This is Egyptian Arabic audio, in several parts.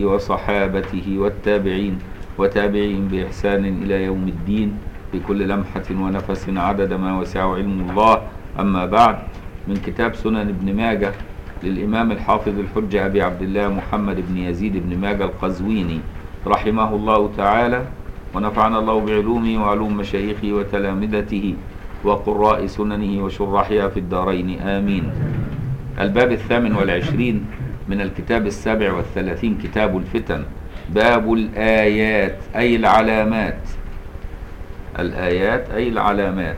آله وصحابته والتابعين وتابعين بإحسان إلى يوم الدين بكل لمحة ونفس عدد ما وسع علم الله أما بعد من كتاب سنن ابن ماجه للإمام الحافظ الحجة أبي عبد الله محمد بن يزيد بن ماجه القزويني رحمه الله تعالى ونفعنا الله بعلومه وعلوم مشايخه وتلامذته وقراء سننه وشراحها في الدارين آمين الباب الثامن والعشرين من الكتاب السابع والثلاثين كتاب الفتن باب الآيات أي العلامات الآيات أي العلامات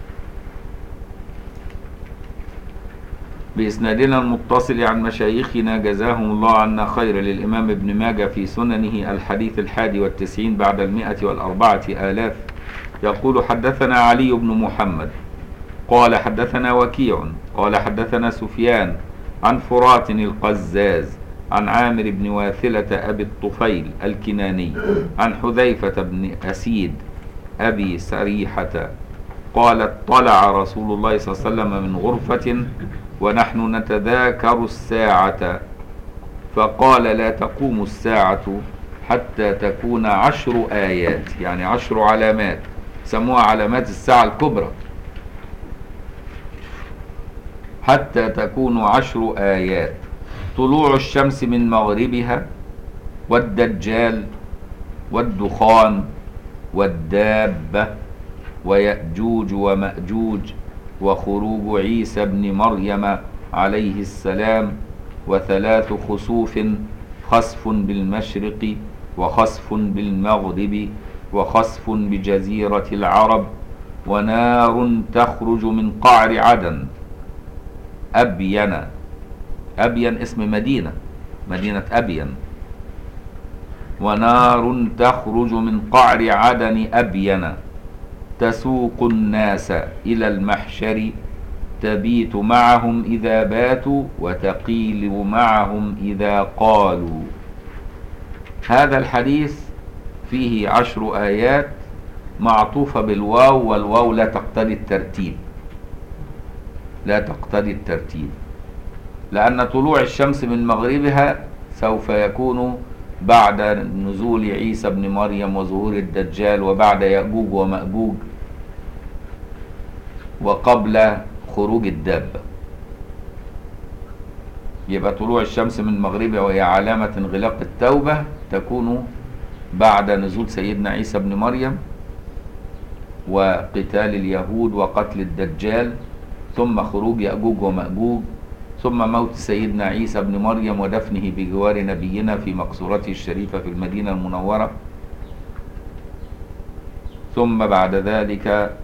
بإسنادنا المتصل عن مشايخنا جزاهم الله عنا خير للإمام ابن ماجة في سننه الحديث الحادي والتسعين بعد المئة والأربعة آلاف يقول حدثنا علي بن محمد قال حدثنا وكيع قال حدثنا سفيان عن فرات القزاز عن عامر بن واثلة أبي الطفيل الكناني عن حذيفة بن أسيد أبي سريحة قال اطلع رسول الله صلى الله عليه وسلم من غرفة ونحن نتذاكر الساعة فقال لا تقوم الساعة حتى تكون عشر آيات يعني عشر علامات سموها علامات الساعة الكبرى حتى تكون عشر آيات طلوع الشمس من مغربها والدجال والدخان والدابة ويأجوج ومأجوج وخروج عيسى بن مريم عليه السلام وثلاث خسوف خسف بالمشرق وخسف بالمغرب وخسف بجزيرة العرب ونار تخرج من قعر عدن أبين أبين اسم مدينة مدينة أبين ونار تخرج من قعر عدن أبين تسوق الناس إلى المحشر تبيت معهم إذا باتوا وتقيل معهم إذا قالوا هذا الحديث فيه عشر آيات معطوفة بالواو والواو لا تقتضي الترتيب لا تقتضي الترتيب لأن طلوع الشمس من مغربها سوف يكون بعد نزول عيسى بن مريم وظهور الدجال وبعد يأجوج ومأجوج وقبل خروج الدابة يبقى طلوع الشمس من مغربها وهي علامة انغلاق التوبة تكون بعد نزول سيدنا عيسى بن مريم وقتال اليهود وقتل الدجال ثم خروج يأجوج ومأجوج ثم موت سيدنا عيسى بن مريم ودفنه بجوار نبينا في مقصورته الشريفة في المدينة المنورة ثم بعد ذلك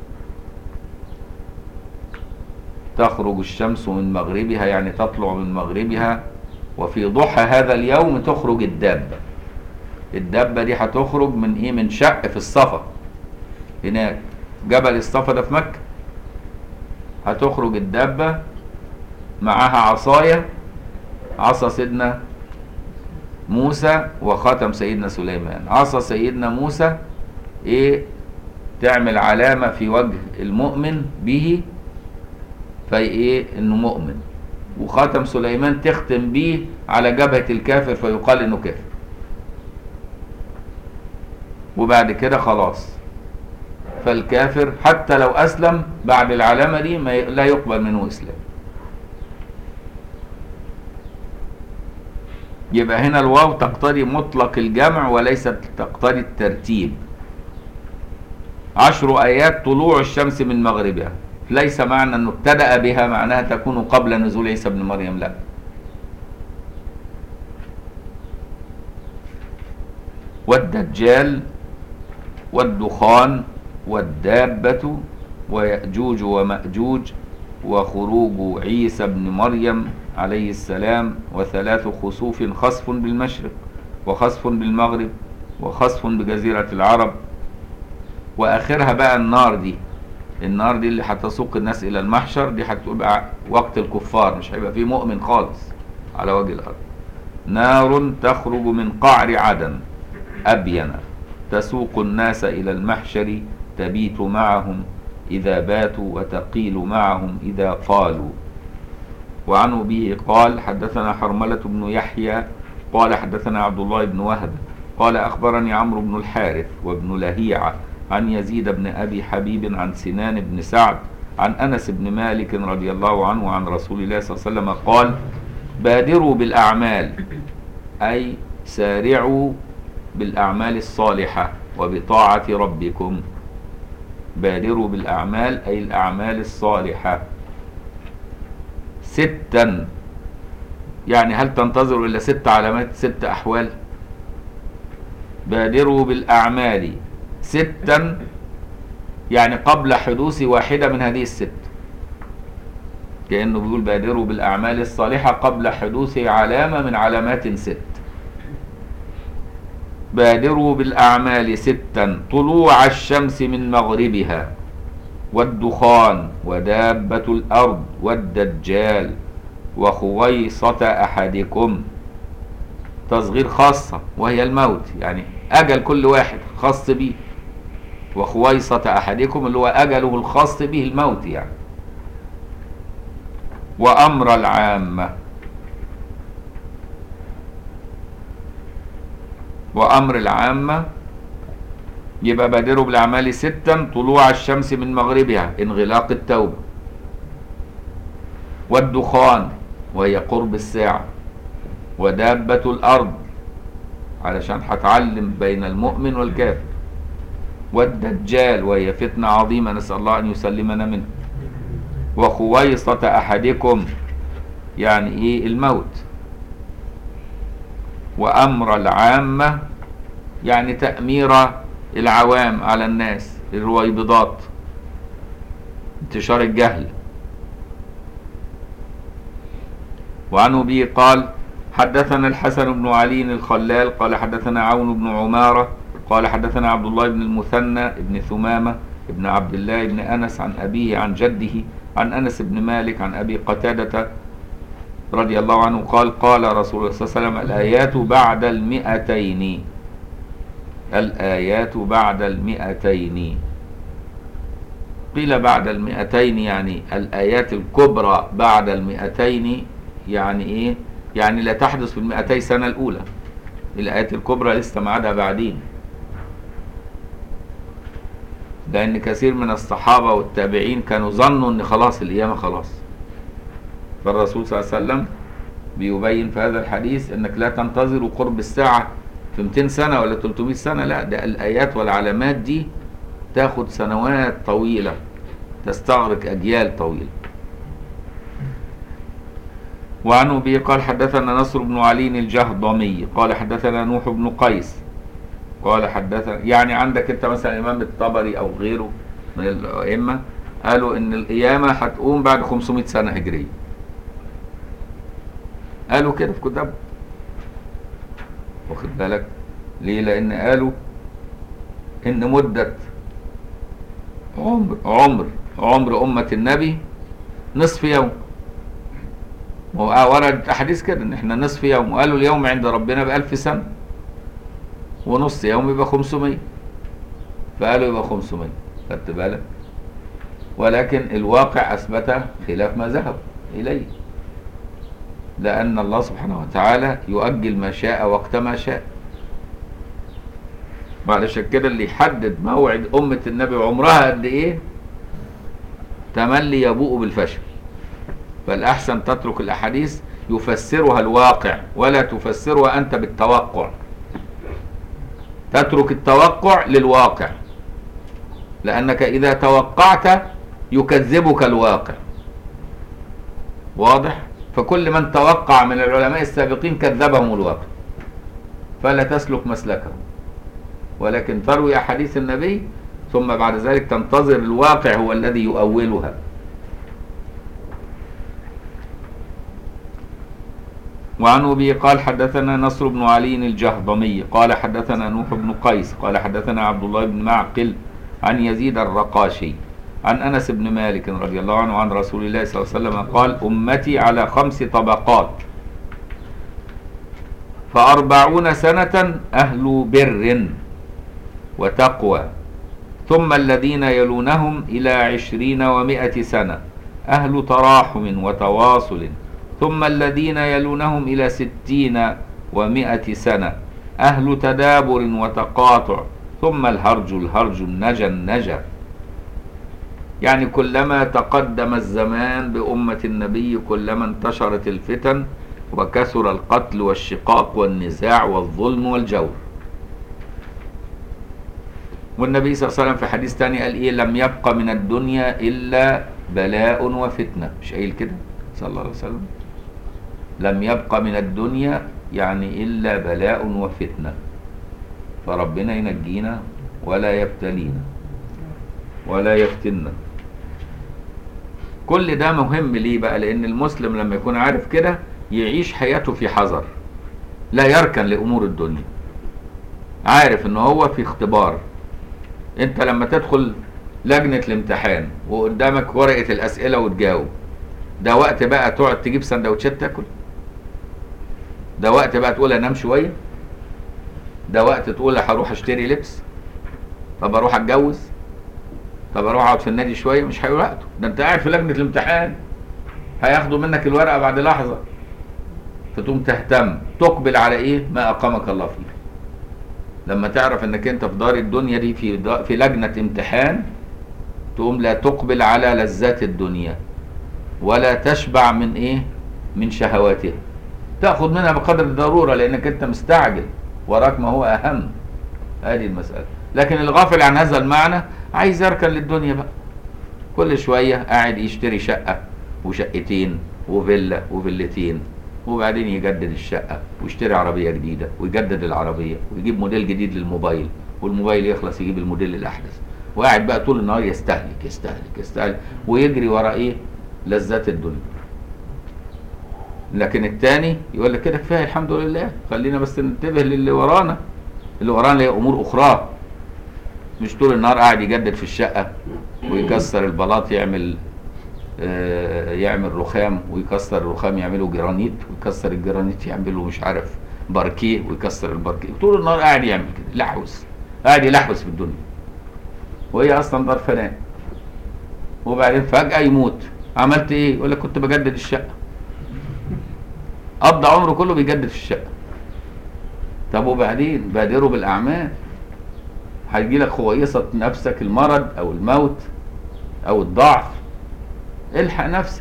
تخرج الشمس من مغربها يعني تطلع من مغربها وفي ضحى هذا اليوم تخرج الدابة الدابة دي هتخرج من ايه من شق في الصفا هناك جبل الصفا ده في مكة هتخرج الدابة معاها عصاية عصا سيدنا موسى وخاتم سيدنا سليمان عصا سيدنا موسى ايه تعمل علامة في وجه المؤمن به في ايه انه مؤمن وخاتم سليمان تختم به على جبهة الكافر فيقال انه كافر وبعد كده خلاص فالكافر حتى لو اسلم بعد العلامة دي ما لا يقبل منه اسلام يبقى هنا الواو تقتضي مطلق الجمع وليست تقتضي الترتيب عشر آيات طلوع الشمس من مغربها ليس معنى أنه ابتدأ بها معناها تكون قبل نزول عيسى بن مريم لا والدجال والدخان والدابة ويأجوج ومأجوج وخروج عيسى بن مريم عليه السلام وثلاث خسوف خسف بالمشرق وخسف بالمغرب وخسف بجزيرة العرب وآخرها بقى النار دي النار دي اللي هتسوق الناس إلى المحشر دي هتبقى وقت الكفار مش هيبقى فيه مؤمن خالص على وجه الأرض نار تخرج من قعر عدن أبين تسوق الناس إلى المحشر تبيت معهم إذا باتوا وتقيل معهم إذا قالوا وعنه به قال حدثنا حرملة بن يحيى قال حدثنا عبد الله بن وهب قال أخبرني عمرو بن الحارث وابن لهيعة عن يزيد بن أبي حبيب عن سنان بن سعد عن أنس بن مالك رضي الله عنه عن رسول الله صلى الله عليه وسلم قال بادروا بالأعمال أي سارعوا بالأعمال الصالحة وبطاعة ربكم بادروا بالأعمال أي الأعمال الصالحة ستا يعني هل تنتظر إلا ست علامات ست أحوال بادروا بالأعمال ستا يعني قبل حدوث واحدة من هذه الست كأنه بيقول بادروا بالأعمال الصالحة قبل حدوث علامة من علامات ست بادروا بالأعمال ستا طلوع الشمس من مغربها والدخان ودابة الأرض والدجال وخويصة أحدكم تصغير خاصة وهي الموت يعني أجل كل واحد خاص به وخويصة أحدكم اللي هو أجله الخاص به الموت يعني وأمر العامة وأمر العامة يبقى بادروا بالأعمال ستا طلوع الشمس من مغربها انغلاق التوبة والدخان وهي قرب الساعة ودابة الأرض علشان هتعلم بين المؤمن والكافر والدجال وهي فتنة عظيمة نسأل الله أن يسلمنا منه وخويصة أحدكم يعني إيه الموت وأمر العامة يعني تأمير العوام على الناس الرويبضات انتشار الجهل وعنه به قال حدثنا الحسن بن علي الخلال قال حدثنا عون بن عمارة قال حدثنا عبد الله بن المثنى بن ثمامة بن عبد الله بن أنس عن أبيه عن جده عن أنس بن مالك عن أبي قتادة رضي الله عنه قال قال رسول الله صلى الله عليه وسلم الآيات بعد المئتين الآيات بعد المئتين قيل بعد المئتين يعني الآيات الكبرى بعد المئتين يعني إيه يعني لا تحدث في المئتي سنة الأولى الآيات الكبرى لسه معادها بعدين لأن كثير من الصحابة والتابعين كانوا ظنوا أن خلاص القيامة خلاص فالرسول صلى الله عليه وسلم بيبين في هذا الحديث أنك لا تنتظر قرب الساعة في 200 سنة ولا 300 سنة لا ده الآيات والعلامات دي تاخد سنوات طويلة تستغرق أجيال طويلة وعن أبي قال حدثنا نصر بن علي الجهضمي قال حدثنا نوح بن قيس قال حدثنا يعني عندك انت مثلا امام الطبري او غيره من الائمه قالوا ان القيامه هتقوم بعد 500 سنه هجريه قالوا كده في كتاب واخد بالك ليه لان قالوا ان مده عمر عمر عمر امه النبي نصف يوم ورد احاديث كده ان احنا نصف يوم وقالوا اليوم عند ربنا بألف سنه ونص يوم يبقى 500 فقالوا يبقى 500 خدت بالك ولكن الواقع اثبت خلاف ما ذهب اليه لان الله سبحانه وتعالى يؤجل ما شاء وقت ما شاء وعلشان كده اللي يحدد موعد امه النبي وعمرها قد ايه تملي يبوء بالفشل فالاحسن تترك الاحاديث يفسرها الواقع ولا تفسرها انت بالتوقع تترك التوقع للواقع لأنك إذا توقعت يكذبك الواقع واضح فكل من توقع من العلماء السابقين كذبهم الواقع فلا تسلك مسلكهم ولكن تروي أحاديث النبي ثم بعد ذلك تنتظر الواقع هو الذي يؤولها وعن أبي قال حدثنا نصر بن علي الجهضمي قال حدثنا نوح بن قيس قال حدثنا عبد الله بن معقل عن يزيد الرقاشي عن أنس بن مالك رضي الله عنه عن رسول الله صلى الله عليه وسلم قال أمتي على خمس طبقات فأربعون سنة أهل بر وتقوى ثم الذين يلونهم إلى عشرين ومائة سنة أهل تراحم وتواصل ثم الذين يلونهم إلى ستين ومائة سنة أهل تدابر وتقاطع ثم الهرج الهرج النجا النجا يعني كلما تقدم الزمان بأمة النبي كلما انتشرت الفتن وكثر القتل والشقاق والنزاع والظلم والجور والنبي صلى الله عليه وسلم في حديث تاني قال ايه لم يبق من الدنيا الا بلاء وفتنه مش قايل كده صلى الله عليه وسلم لم يبق من الدنيا يعني الا بلاء وفتنه فربنا ينجينا ولا يبتلينا ولا يفتنا كل ده مهم ليه بقى لان المسلم لما يكون عارف كده يعيش حياته في حذر لا يركن لامور الدنيا عارف ان هو في اختبار انت لما تدخل لجنة الامتحان وقدامك ورقة الاسئلة وتجاوب ده وقت بقى تقعد تجيب سندوتشات تاكل ده وقت بقى تقول انام شوية ده وقت تقول هروح اشتري لبس طب اروح اتجوز طب اروح اقعد في النادي شويه مش هيبقى وقته ده انت قاعد في لجنه الامتحان هياخدوا منك الورقه بعد لحظه فتقوم تهتم تقبل على ايه ما اقامك الله فيه لما تعرف انك انت في دار الدنيا دي في دا في لجنه امتحان تقوم لا تقبل على لذات الدنيا ولا تشبع من ايه من شهواتها تاخذ منها بقدر الضروره لانك انت مستعجل وراك ما هو اهم هذه المساله لكن الغافل عن هذا المعنى عايز يركن للدنيا بقى كل شويه قاعد يشتري شقه وشقتين وفيلا وفيلتين وبعدين يجدد الشقه ويشتري عربيه جديده ويجدد العربيه ويجيب موديل جديد للموبايل والموبايل يخلص يجيب الموديل الاحدث وقاعد بقى طول النهار يستهلك يستهلك يستهلك ويجري ورا ايه لذات الدنيا لكن التاني يقول لك كده كفايه الحمد لله خلينا بس ننتبه للي ورانا اللي ورانا هي امور اخرى مش طول النهار قاعد يجدد في الشقه ويكسر البلاط يعمل آه يعمل رخام ويكسر الرخام يعمله جرانيت ويكسر الجرانيت يعمله مش عارف باركيه ويكسر الباركيه طول النهار قاعد يعمل كده لحوس قاعد يلحوس في الدنيا وهي اصلا دار فناء وبعدين فجاه يموت عملت ايه يقول لك كنت بجدد الشقه قضى عمره كله بيجدد في الشقه طب وبعدين بادروا بالاعمال هيجي لك خويصه نفسك المرض او الموت او الضعف الحق نفسك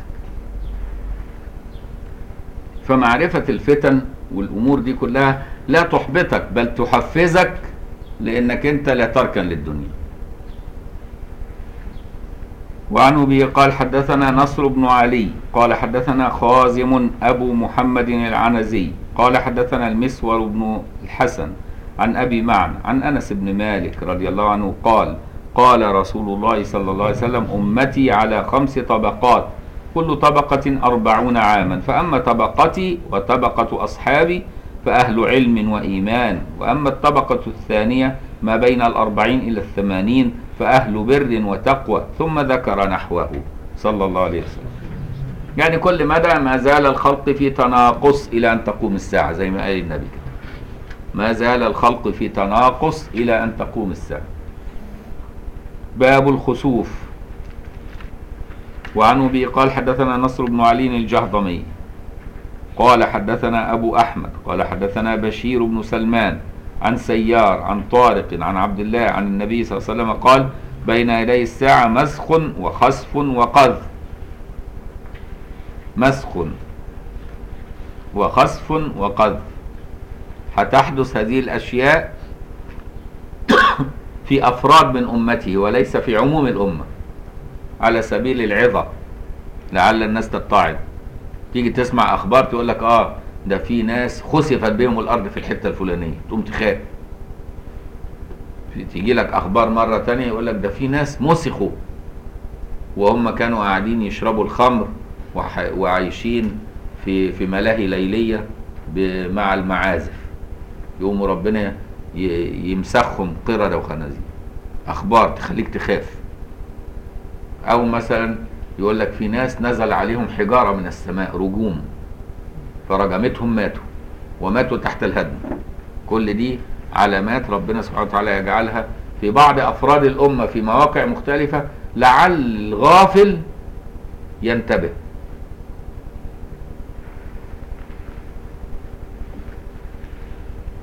فمعرفة الفتن والأمور دي كلها لا تحبطك بل تحفزك لأنك أنت لا تركن للدنيا وعن أبي قال حدثنا نصر بن علي قال حدثنا خازم أبو محمد العنزي قال حدثنا المسور بن الحسن عن أبي معن عن أنس بن مالك رضي الله عنه قال قال رسول الله صلى الله عليه وسلم أمتي على خمس طبقات كل طبقة أربعون عاما فأما طبقتي وطبقة أصحابي فأهل علم وإيمان وأما الطبقة الثانية ما بين الأربعين إلى الثمانين فأهل بر وتقوى ثم ذكر نحوه صلى الله عليه وسلم يعني كل مدى ما زال الخلق في تناقص إلى أن تقوم الساعة زي ما قال النبي كده ما زال الخلق في تناقص إلى أن تقوم الساعة باب الخسوف وعن أبي قال حدثنا نصر بن علي الجهضمي قال حدثنا أبو أحمد قال حدثنا بشير بن سلمان عن سيار عن طارق عن عبد الله عن النبي صلى الله عليه وسلم قال بين يدي الساعة مسخ وخسف وقذف مسخ وخسف وقذف هتحدث هذه الأشياء في أفراد من أمته وليس في عموم الأمة على سبيل العظة لعل الناس تتعظ تيجي تسمع أخبار تقول لك آه ده في ناس خسفت بهم الأرض في الحتة الفلانية تقوم تخاف تيجي لك أخبار مرة تانية يقول لك ده في ناس مسخوا وهم كانوا قاعدين يشربوا الخمر وعايشين في في ملاهي ليلية مع المعازف يقوموا ربنا يمسخهم قردة وخنازير اخبار تخليك تخاف او مثلا يقول لك في ناس نزل عليهم حجاره من السماء رجوم فرجمتهم ماتوا وماتوا تحت الهدم كل دي علامات ربنا سبحانه وتعالى يجعلها في بعض افراد الامه في مواقع مختلفه لعل الغافل ينتبه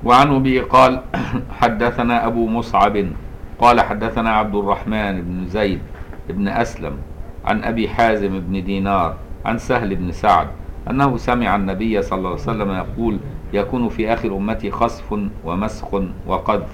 وعن أبي قال حدثنا أبو مصعب قال حدثنا عبد الرحمن بن زيد بن أسلم عن أبي حازم بن دينار عن سهل بن سعد أنه سمع النبي صلى الله عليه وسلم يقول يكون في آخر أمتي خصف ومسخ وقذف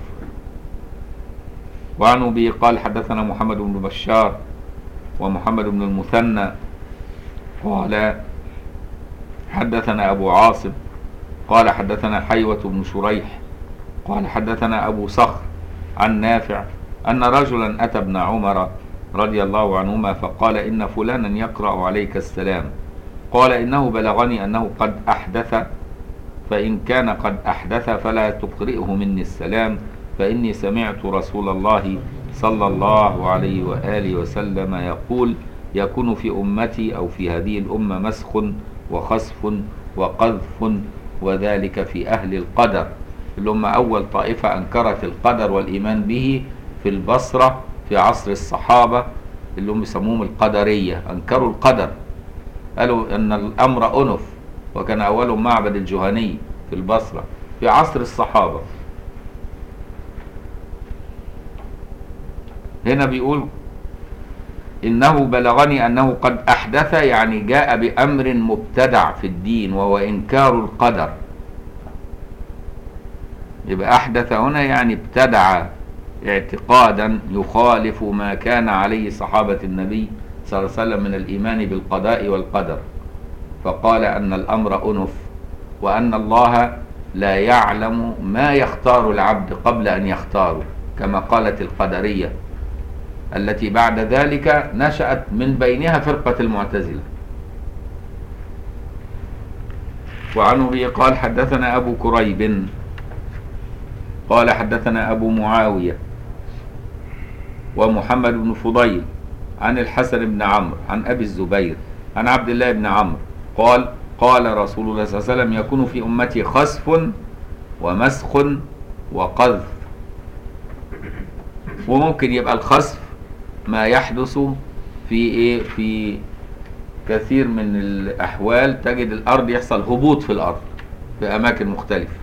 وعن أبي قال حدثنا محمد بن بشار ومحمد بن المثنى قال حدثنا أبو عاصم قال حدثنا حيوة بن شريح قال حدثنا أبو صخر عن نافع أن رجلا أتى ابن عمر رضي الله عنهما فقال إن فلانا يقرأ عليك السلام قال إنه بلغني أنه قد أحدث فإن كان قد أحدث فلا تقرئه مني السلام فإني سمعت رسول الله صلى الله عليه وآله وسلم يقول يكون في أمتي أو في هذه الأمة مسخ وخسف وقذف وذلك في أهل القدر اللي هم أول طائفة أنكرت القدر والإيمان به في البصرة في عصر الصحابة اللي هم يسموهم القدرية أنكروا القدر قالوا أن الأمر أنف وكان أولهم معبد الجهني في البصرة في عصر الصحابة هنا بيقول إنه بلغني أنه قد أحدث يعني جاء بأمر مبتدع في الدين وهو إنكار القدر يبقى أحدث هنا يعني ابتدع اعتقادا يخالف ما كان عليه صحابة النبي صلى الله عليه وسلم من الإيمان بالقضاء والقدر فقال أن الأمر أنف وأن الله لا يعلم ما يختار العبد قبل أن يختاره كما قالت القدرية التي بعد ذلك نشأت من بينها فرقة المعتزلة وعنه به قال حدثنا أبو كريب قال حدثنا أبو معاوية ومحمد بن فضيل عن الحسن بن عمرو عن أبي الزبير عن عبد الله بن عمرو قال قال رسول الله صلى الله عليه وسلم يكون في أمتي خسف ومسخ وقذف وممكن يبقى الخسف ما يحدث في ايه في كثير من الاحوال تجد الارض يحصل هبوط في الارض في اماكن مختلفه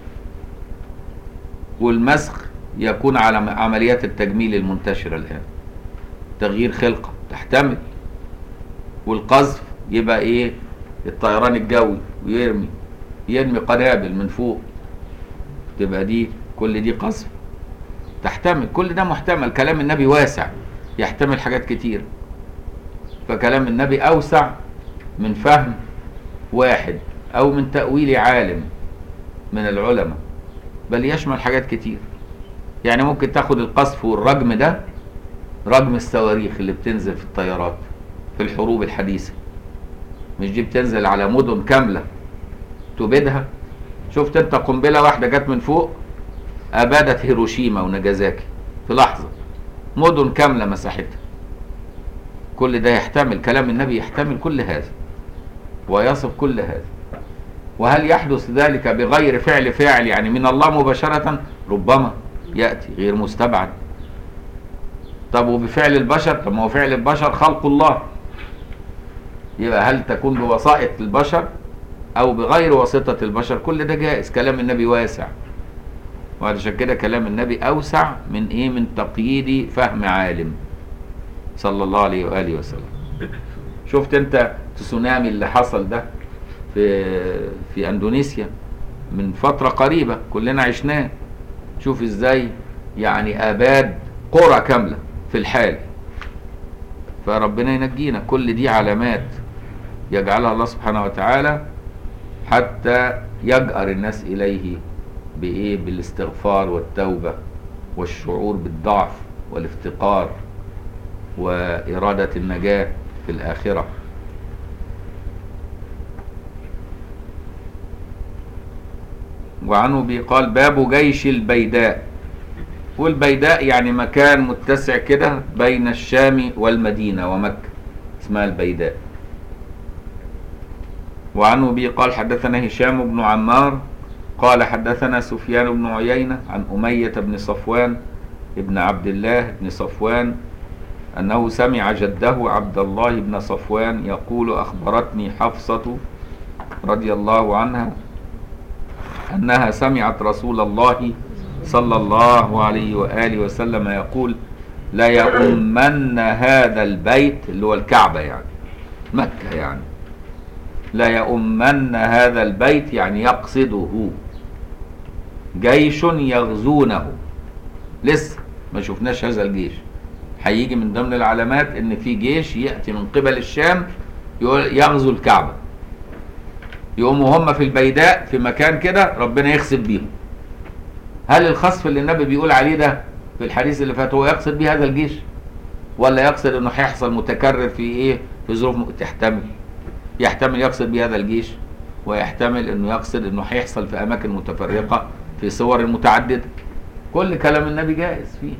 والمسخ يكون على عمليات التجميل المنتشره الان تغيير خلقه تحتمل والقذف يبقى ايه الطيران الجوي ويرمي يرمي قنابل من فوق تبقى دي كل دي قذف تحتمل كل ده محتمل كلام النبي واسع يحتمل حاجات كتير فكلام النبي أوسع من فهم واحد أو من تأويل عالم من العلماء بل يشمل حاجات كتير يعني ممكن تاخد القذف والرجم ده رجم الصواريخ اللي بتنزل في الطيارات في الحروب الحديثة مش دي بتنزل على مدن كاملة تبيدها شفت انت قنبلة واحدة جت من فوق أبادت هيروشيما وناجازاكي في لحظة مدن كاملة مساحتها كل ده يحتمل كلام النبي يحتمل كل هذا ويصف كل هذا وهل يحدث ذلك بغير فعل فاعل يعني من الله مباشرة ربما يأتي غير مستبعد طب وبفعل البشر طب ما هو فعل البشر خلق الله يبقى هل تكون بوسائط البشر او بغير واسطة البشر كل ده جائز كلام النبي واسع وعلشان كده كلام النبي اوسع من ايه من تقييد فهم عالم صلى الله عليه واله وسلم شفت انت تسونامي اللي حصل ده في في اندونيسيا من فترة قريبة كلنا عشناه شوف ازاي يعني اباد قرى كاملة في الحال فربنا ينجينا كل دي علامات يجعلها الله سبحانه وتعالى حتى يجأر الناس إليه بإيه بالاستغفار والتوبة والشعور بالضعف والافتقار وإرادة النجاة في الآخرة وعنه بيقال باب جيش البيداء والبيداء يعني مكان متسع كده بين الشام والمدينة ومكة اسمها البيداء وعنه به قال حدثنا هشام بن عمار قال حدثنا سفيان بن عيينة عن أمية بن صفوان ابن عبد الله بن صفوان أنه سمع جده عبد الله بن صفوان يقول أخبرتني حفصة رضي الله عنها أنها سمعت رسول الله صلى الله عليه وآله وسلم يقول لا يؤمن هذا البيت اللي هو الكعبة يعني مكة يعني لا يؤمن هذا البيت يعني يقصده جيش يغزونه لسه ما شفناش هذا الجيش هيجي من ضمن العلامات ان في جيش ياتي من قبل الشام يغزو الكعبه يقوموا هم في البيداء في مكان كده ربنا يخسف بيهم هل الخسف اللي النبي بيقول عليه ده في الحديث اللي فات هو يقصد بيه هذا الجيش ولا يقصد انه هيحصل متكرر في ايه في ظروف تحتمل يحتمل يقصد بيه هذا الجيش ويحتمل انه يقصد انه هيحصل في اماكن متفرقه في صور متعدده كل كلام النبي جائز فيه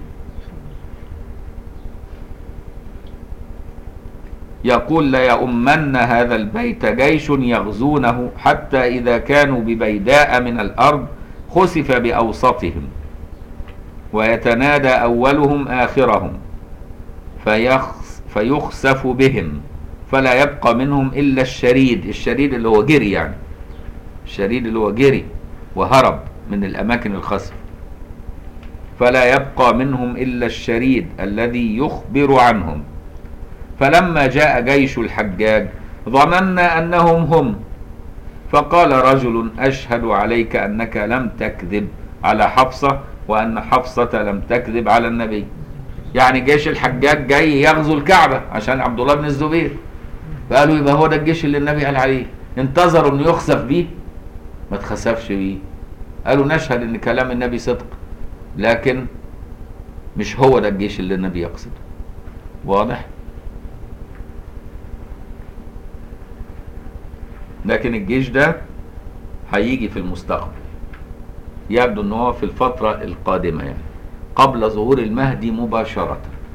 يقول ليؤمن هذا البيت جيش يغزونه حتى إذا كانوا ببيداء من الأرض خسف بأوسطهم ويتنادى أولهم آخرهم فيخس فيخسف بهم فلا يبقى منهم إلا الشريد الشريد اللي هو جري يعني الشريد اللي هو جري وهرب من الأماكن الخسف فلا يبقى منهم إلا الشريد الذي يخبر عنهم فلما جاء جيش الحجاج ظننا أنهم هم فقال رجل أشهد عليك أنك لم تكذب على حفصة وأن حفصة لم تكذب على النبي يعني جيش الحجاج جاي يغزو الكعبة عشان عبد الله بن الزبير فقالوا يبقى هو ده الجيش اللي النبي قال عليه انتظروا انه يخسف بيه ما تخسفش بيه قالوا نشهد ان كلام النبي صدق لكن مش هو ده الجيش اللي النبي يقصده واضح لكن الجيش ده هيجي في المستقبل يبدو ان هو في الفترة القادمة يعني قبل ظهور المهدي مباشرة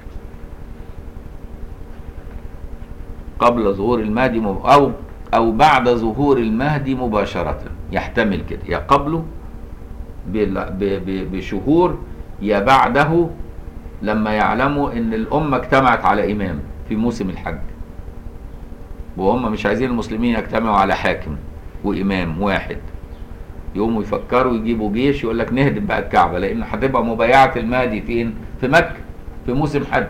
قبل ظهور المهدي مب... او او بعد ظهور المهدي مباشرة يحتمل كده يا قبله بال- ب- ب- بشهور يا بعده لما يعلموا ان الامة اجتمعت على امام في موسم الحج وهم مش عايزين المسلمين يجتمعوا على حاكم وامام واحد يقوموا يفكروا يجيبوا جيش يقول لك نهدم بقى الكعبه لان هتبقى مبايعه المهدي فين؟ في مكه في موسم حج.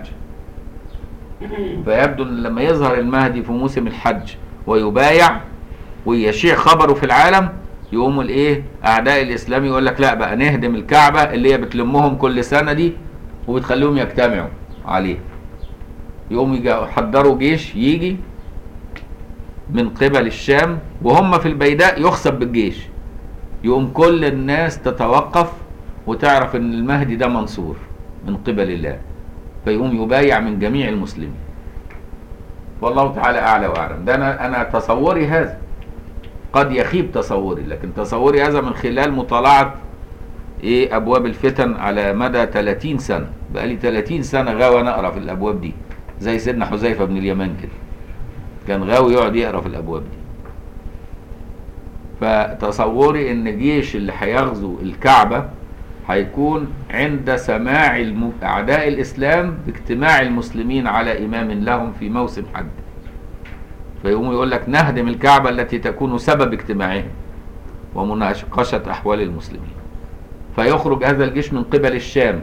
فيبدو ان لما يظهر المهدي في موسم الحج ويبايع ويشيع خبره في العالم يقوموا الايه؟ اعداء الاسلام يقول لك لا بقى نهدم الكعبه اللي هي بتلمهم كل سنه دي وبتخليهم يجتمعوا عليه. يقوموا يحضروا جيش يجي من قبل الشام وهم في البيداء يخسف بالجيش يقوم كل الناس تتوقف وتعرف ان المهدي ده منصور من قبل الله فيقوم يبايع من جميع المسلمين والله تعالى اعلى واعلم ده انا انا تصوري هذا قد يخيب تصوري لكن تصوري هذا من خلال مطالعه ايه ابواب الفتن على مدى 30 سنه بقالي 30 سنه غاوي انا اقرا في الابواب دي زي سيدنا حذيفه بن اليمان كده كان غاوي يقعد يقرا في الابواب دي فتصوري ان جيش اللي هيغزو الكعبه هيكون عند سماع الم... اعداء الاسلام باجتماع المسلمين على امام لهم في موسم حج فيقوم يقول لك نهدم الكعبه التي تكون سبب اجتماعهم ومناقشه احوال المسلمين فيخرج هذا الجيش من قبل الشام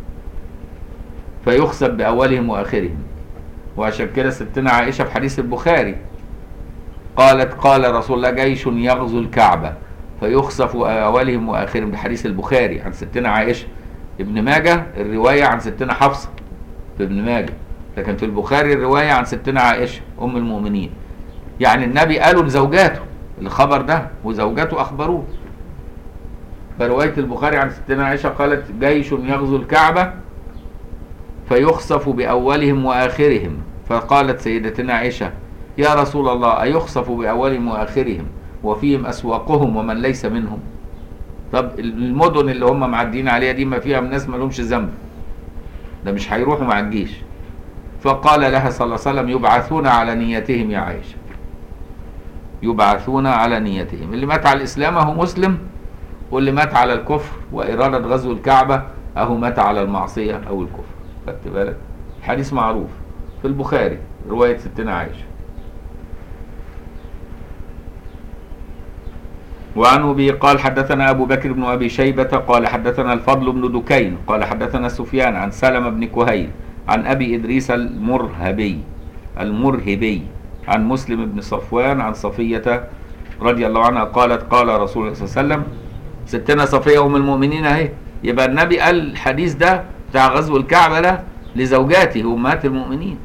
فيخسف باولهم واخرهم وعشان كده ستنا عائشه في حديث البخاري قالت قال رسول الله جيش يغزو الكعبة فيخسف أولهم وآخرهم بحديث البخاري عن ستنا عائشة ابن ماجه الرواية عن ستنا حفصة في ابن ماجه لكن في البخاري الرواية عن ستنا عائشة أم المؤمنين يعني النبي قالوا لزوجاته الخبر ده وزوجاته أخبروه فرواية البخاري عن ستنا عائشة قالت جيش يغزو الكعبة فيخسف بأولهم وآخرهم فقالت سيدتنا عائشة يا رسول الله أيخسف بأولهم وآخرهم وفيهم أسواقهم ومن ليس منهم طب المدن اللي هم معديين عليها دي ما فيها ناس ما لهمش ذنب ده مش هيروحوا مع الجيش فقال لها صلى الله عليه وسلم يبعثون على نيتهم يا عائشة يبعثون على نيتهم اللي مات على الإسلام أهو مسلم واللي مات على الكفر وإرادة غزو الكعبة أهو مات على المعصية أو الكفر خدت بالك حديث معروف في البخاري رواية ستنا عائشة وعن أبي قال حدثنا أبو بكر بن أبي شيبة قال حدثنا الفضل بن دكين قال حدثنا سفيان عن سلمة بن كهيل عن أبي إدريس المرهبي المرهبي عن مسلم بن صفوان عن صفية رضي الله عنها قالت قال رسول الله صلى الله عليه وسلم ستنا صفية أم المؤمنين أهي يبقى النبي قال الحديث ده بتاع غزو الكعبة ده لزوجاته أمهات المؤمنين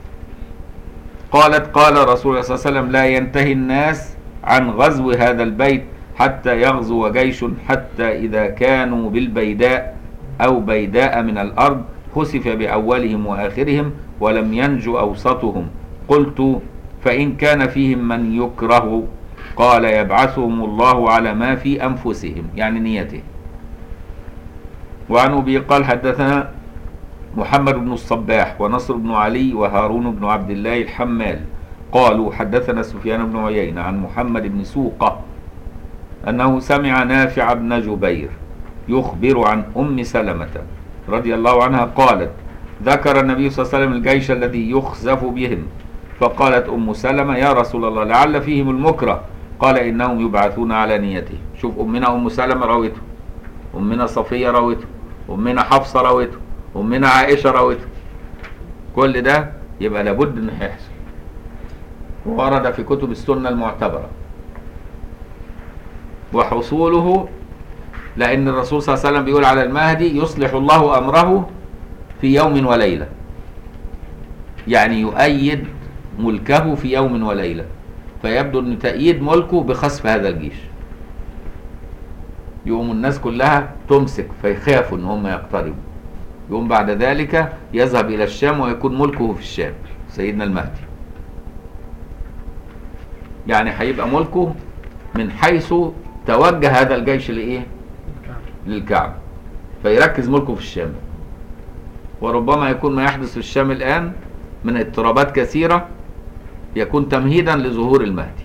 قالت قال رسول الله صلى الله عليه وسلم لا ينتهي الناس عن غزو هذا البيت حتى يغزو جيش حتى إذا كانوا بالبيداء أو بيداء من الأرض خسف بأولهم وآخرهم ولم ينجو أوسطهم قلت فإن كان فيهم من يكره قال يبعثهم الله على ما في أنفسهم يعني نيته وعن أبي قال حدثنا محمد بن الصباح ونصر بن علي وهارون بن عبد الله الحمال قالوا حدثنا سفيان بن عيينة عن محمد بن سوقة أنه سمع نافع بن جبير يخبر عن أم سلمة رضي الله عنها قالت ذكر النبي صلى الله عليه وسلم الجيش الذي يخزف بهم فقالت أم سلمة يا رسول الله لعل فيهم المكره قال إنهم يبعثون على نيته شوف أمنا أم سلمة روته أمنا صفية روته أمنا حفصة روته أمنا عائشة روته كل ده يبقى لابد إنه هيحصل ورد في كتب السنة المعتبرة وحصوله لأن الرسول صلى الله عليه وسلم بيقول على المهدي يصلح الله أمره في يوم وليلة يعني يؤيد ملكه في يوم وليلة فيبدو أن تأييد ملكه بخسف هذا الجيش يقوم الناس كلها تمسك فيخافوا ان هم يقتربوا يقوم بعد ذلك يذهب الى الشام ويكون ملكه في الشام سيدنا المهدي يعني هيبقى ملكه من حيث توجه هذا الجيش لايه للكعبة فيركز ملكه في الشام وربما يكون ما يحدث في الشام الآن من اضطرابات كثيرة يكون تمهيدا لظهور المهدي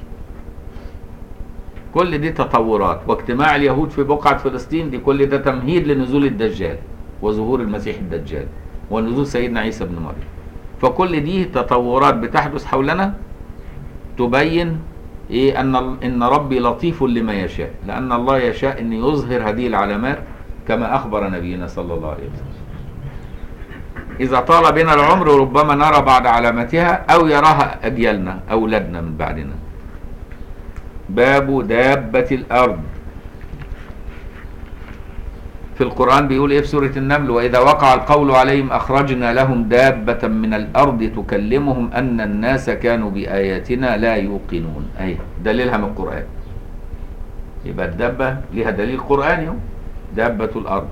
كل دي تطورات واجتماع اليهود في بقعة فلسطين دي كل ده تمهيد لنزول الدجال وظهور المسيح الدجال ونزول سيدنا عيسى بن مريم فكل دي تطورات بتحدث حولنا تبين ايه ان ان ربي لطيف لما يشاء لان الله يشاء ان يظهر هذه العلامات كما اخبر نبينا صلى الله عليه وسلم اذا طال بنا العمر ربما نرى بعض علاماتها او يراها اجيالنا اولادنا من بعدنا باب دابة الارض في القرآن بيقول ايه في سورة النمل واذا وقع القول عليهم اخرجنا لهم دابة من الارض تكلمهم ان الناس كانوا باياتنا لا يوقنون اهي دليلها من القرآن يبقى الدابة ليها دليل قرآني اهو دابة الارض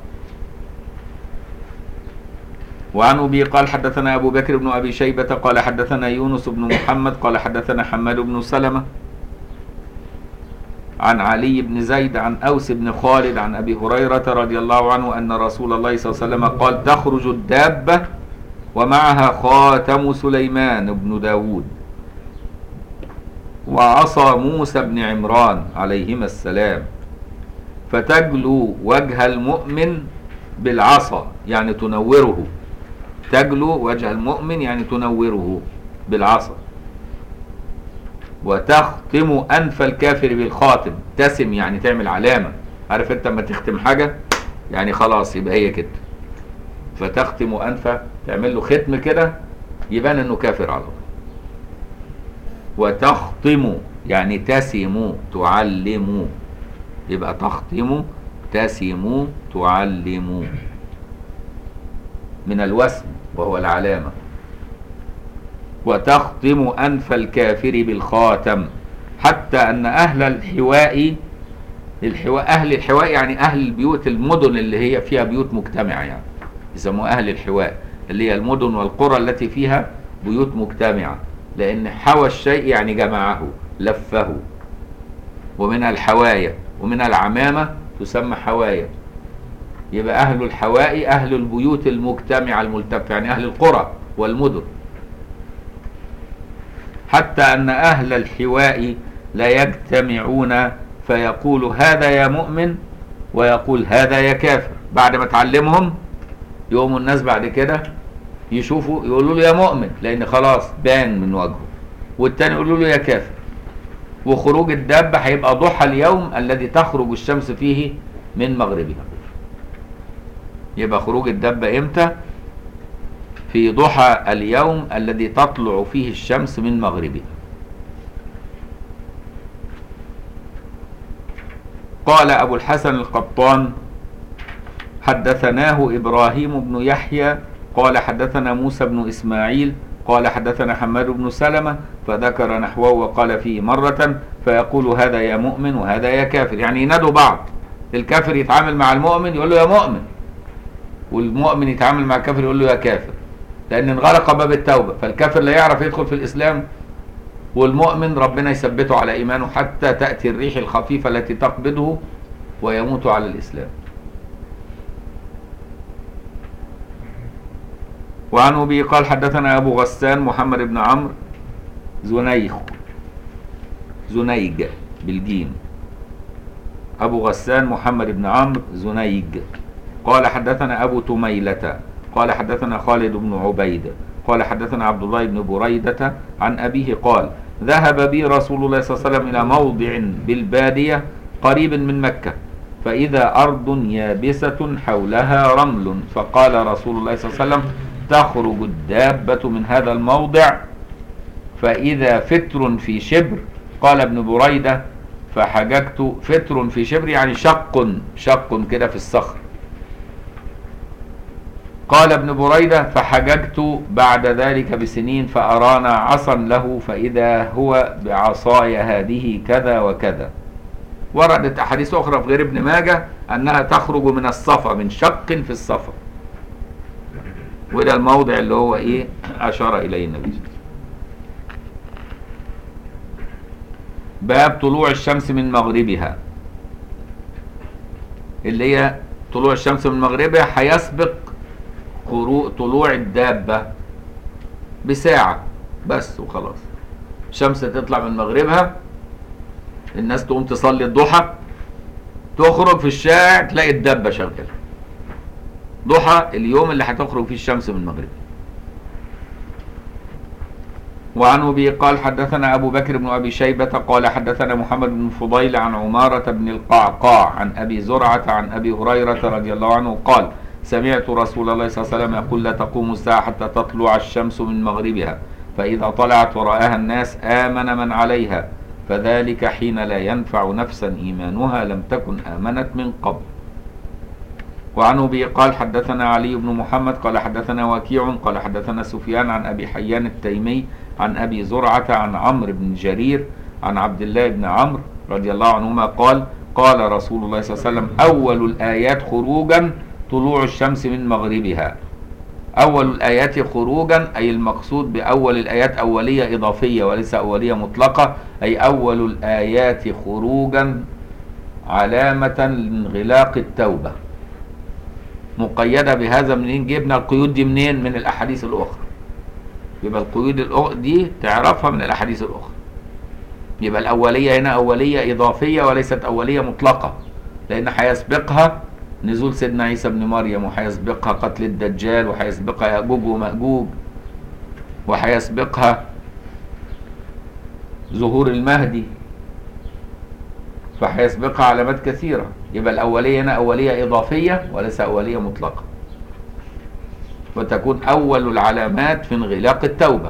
وعن ابي قال حدثنا ابو بكر بن ابي شيبة قال حدثنا يونس بن محمد قال حدثنا حماد بن سلمة عن علي بن زيد عن أوس بن خالد عن أبي هريرة رضي الله عنه أن رسول الله صلى الله عليه وسلم قال تخرج الدابة ومعها خاتم سليمان بن داود وعصا موسى بن عمران عليهما السلام فتجلو وجه المؤمن بالعصا يعني تنوره تجلو وجه المؤمن يعني تنوره بالعصا وتختم انف الكافر بالخاتم تسم يعني تعمل علامه عارف انت لما تختم حاجه يعني خلاص يبقى هي كده فتختم انفه تعمل له ختم كده يبان انه كافر على طول وتختم يعني تسم تعلم يبقى تختم تسم تعلم من الوسم وهو العلامه وتختم أنف الكافر بالخاتم حتى أن أهل الحواء الحواء أهل الحواء يعني أهل البيوت المدن اللي هي فيها بيوت مجتمعة يعني يسموها أهل الحواء اللي هي المدن والقرى التي فيها بيوت مجتمعة لأن حوى الشيء يعني جمعه لفه ومن الحوايا ومن العمامة تسمى حوايا يبقى أهل الحواء أهل البيوت المجتمعة الملتفة يعني أهل القرى والمدن حتى أن أهل الحواء لا يجتمعون فيقول هذا يا مؤمن ويقول هذا يا كافر بعد ما تعلمهم يقوموا الناس بعد كده يشوفوا يقولوا له يا مؤمن لأن خلاص بان من وجهه والتاني يقولوا له يا كافر وخروج الدابة هيبقى ضحى اليوم الذي تخرج الشمس فيه من مغربها يبقى خروج الدابة امتى في ضحى اليوم الذي تطلع فيه الشمس من مغربها قال أبو الحسن القطان حدثناه إبراهيم بن يحيى قال حدثنا موسى بن إسماعيل قال حدثنا حماد بن سلمة فذكر نحوه وقال فيه مرة فيقول هذا يا مؤمن وهذا يا كافر يعني ينادوا بعض الكافر يتعامل مع المؤمن يقول له يا مؤمن والمؤمن يتعامل مع الكافر يقول له يا كافر لأن انغلق باب التوبة فالكافر لا يعرف يدخل في الإسلام والمؤمن ربنا يثبته على إيمانه حتى تأتي الريح الخفيفة التي تقبضه ويموت على الإسلام وعن أبي قال حدثنا أبو غسان محمد بن عمرو زنيخ زنيج بالجيم أبو غسان محمد بن عمرو زنيج قال حدثنا أبو تميلة قال حدثنا خالد بن عبيد قال حدثنا عبد الله بن بريدة عن أبيه قال ذهب بي رسول الله صلى الله عليه وسلم إلى موضع بالبادية قريب من مكة فإذا أرض يابسة حولها رمل فقال رسول الله صلى الله عليه وسلم تخرج الدابة من هذا الموضع فإذا فتر في شبر قال ابن بريدة فحججت فتر في شبر يعني شق شق كده في الصخر قال ابن بريدة فحججت بعد ذلك بسنين فأرانا عصا له فإذا هو بعصاي هذه كذا وكذا وردت أحاديث أخرى في غير ابن ماجه أنها تخرج من الصفا من شق في الصفا وده الموضع اللي هو إيه أشار إليه النبي صلى الله عليه وسلم باب طلوع الشمس من مغربها اللي هي طلوع الشمس من مغربها هيسبق طلوع الدابة بساعة بس وخلاص الشمس تطلع من مغربها الناس تقوم تصلي الضحى تخرج في الشارع تلاقي الدابة شغالة ضحى اليوم اللي هتخرج فيه الشمس من مغربها وعن ابي قال حدثنا ابو بكر بن ابي شيبه قال حدثنا محمد بن فضيل عن عماره بن القعقاع عن ابي زرعه عن ابي هريره رضي الله عنه قال سمعت رسول الله صلى الله عليه وسلم يقول لا تقوم الساعه حتى تطلع الشمس من مغربها فاذا طلعت ورآها الناس امن من عليها فذلك حين لا ينفع نفسا ايمانها لم تكن امنت من قبل وعن ابي قال حدثنا علي بن محمد قال حدثنا وكيع قال حدثنا سفيان عن ابي حيان التيمي عن ابي زرعه عن عمرو بن جرير عن عبد الله بن عمرو رضي الله عنهما قال قال رسول الله صلى الله عليه وسلم اول الايات خروجا طلوع الشمس من مغربها اول الايات خروجا اي المقصود باول الايات اوليه اضافيه وليس اوليه مطلقه اي اول الايات خروجا علامه لانغلاق التوبه مقيده بهذا منين جبنا القيود دي منين من الاحاديث الاخرى يبقى القيود الأخرى دي تعرفها من الاحاديث الاخرى يبقى الاوليه هنا اوليه اضافيه وليست اوليه مطلقه لان هيسبقها نزول سيدنا عيسى ابن مريم وهيسبقها قتل الدجال وهيسبقها ياجوج وماجوج وهيسبقها ظهور المهدي فهيسبقها علامات كثيره يبقى الاوليه هنا اوليه اضافيه وليس اوليه مطلقه وتكون أول العلامات في انغلاق التوبة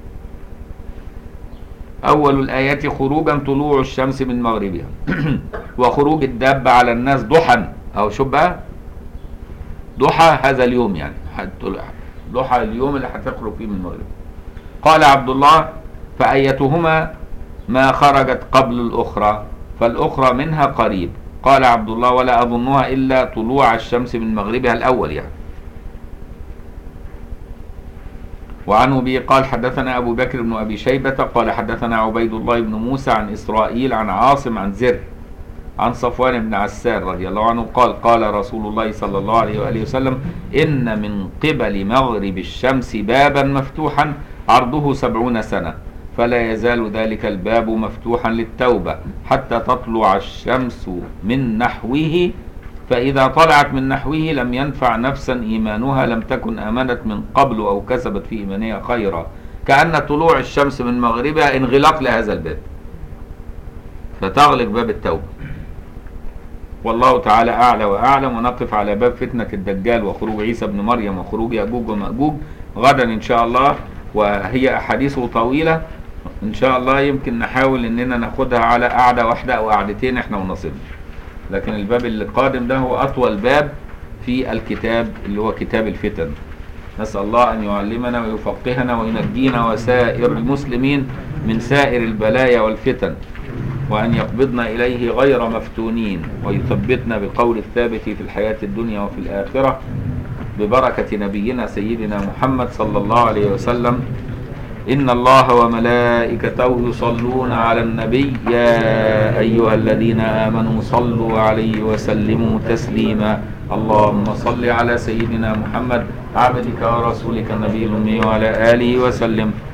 أول الآيات خروجا طلوع الشمس من مغربها وخروج الدابة على الناس ضحى أو شو بقى ضحى هذا اليوم يعني ضحى اليوم اللي هتخرج فيه من المغرب قال عبد الله فأيتهما ما خرجت قبل الأخرى فالأخرى منها قريب قال عبد الله ولا أظنها إلا طلوع الشمس من مغربها الأول يعني وعن ابي قال حدثنا ابو بكر بن ابي شيبه قال حدثنا عبيد الله بن موسى عن اسرائيل عن عاصم عن زر عن صفوان بن عسار رضي الله عنه قال قال رسول الله صلى الله عليه واله وسلم ان من قبل مغرب الشمس بابا مفتوحا عرضه سبعون سنه فلا يزال ذلك الباب مفتوحا للتوبه حتى تطلع الشمس من نحوه فإذا طلعت من نحوه لم ينفع نفسا إيمانها لم تكن آمنت من قبل أو كسبت في إيمانها خيرا كأن طلوع الشمس من مغربها انغلاق لهذا الباب فتغلق باب التوبة والله تعالى أعلى وأعلم ونقف على باب فتنة الدجال وخروج عيسى بن مريم وخروج يأجوج ومأجوج غدا إن شاء الله وهي أحاديث طويلة إن شاء الله يمكن نحاول إننا ناخدها على قعدة واحدة أو قعدتين إحنا ونصيبنا لكن الباب القادم ده هو أطول باب في الكتاب اللي هو كتاب الفتن نسأل الله أن يعلمنا ويفقهنا وينجينا وسائر المسلمين من سائر البلايا والفتن وأن يقبضنا إليه غير مفتونين ويثبتنا بالقول الثابت في الحياة الدنيا وفي الآخرة ببركة نبينا سيدنا محمد صلى الله عليه وسلم إن الله وملائكته يصلون على النبي يا أيها الذين آمنوا صلوا عليه وسلموا تسليما اللهم صل على سيدنا محمد عبدك ورسولك النبي الأمي وعلى آله وسلم